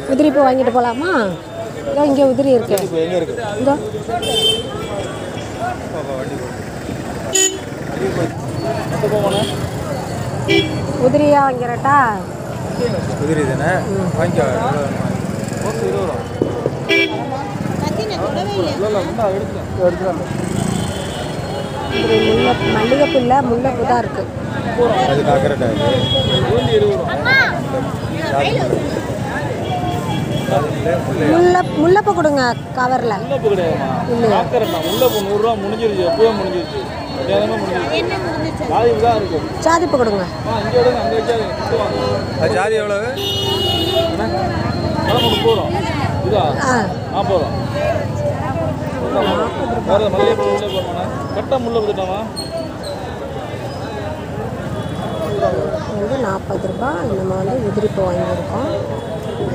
உதிரி பூ வாங்கிட்டு போகலாமா இதோ இங்கே உதிரி இருக்கு இப்போ எங்கே இருக்கு இதோ எப்போ போகணும் உதிரியா வாங்கிறட்டா குதிரை தானே வாங்கிக்கோ ஓகே இருபது ரூபா இல்லை இல்லை இந்தா எடுத்துக்கலாம் எடுத்துக்கலாம் உதிரி முல்லை மல்லிகைப்பூ இல்லை முல்லைப்பூ தான் இருக்குது அது கரெக்டாக இருக்கு இருபது ரூபா முல்லை முல்லைப்பூ கொடுங்க கவரில் முல்லைப்பூ கிடையாதுமா இல்லையா காக்கரட்டா முல்லைப்பூ நூறுரூவா முடிஞ்சிருச்சு எப்போவே முடிஞ்சிருச்சு மத்தியானமே முடிஞ்சிருச்சு ஜாதி தான் இருக்கு சாதிப்பூ கொடுங்க ஆ இங்கே எடுங்க அங்கே வச்சாது ஜாதி எவ்வளவு கிளம்பு முப்பது ரூபா இதா ஆ நாற்பது ரூபா வேறு மல்லிகைப்பூ உள்ளே போடணும் கட்ட முல்லை பார்த்துட்டாமா இது வந்து நாற்பது ரூபாய் நம்ம வந்து உதிரி பூ வாங்கியிருக்கோம்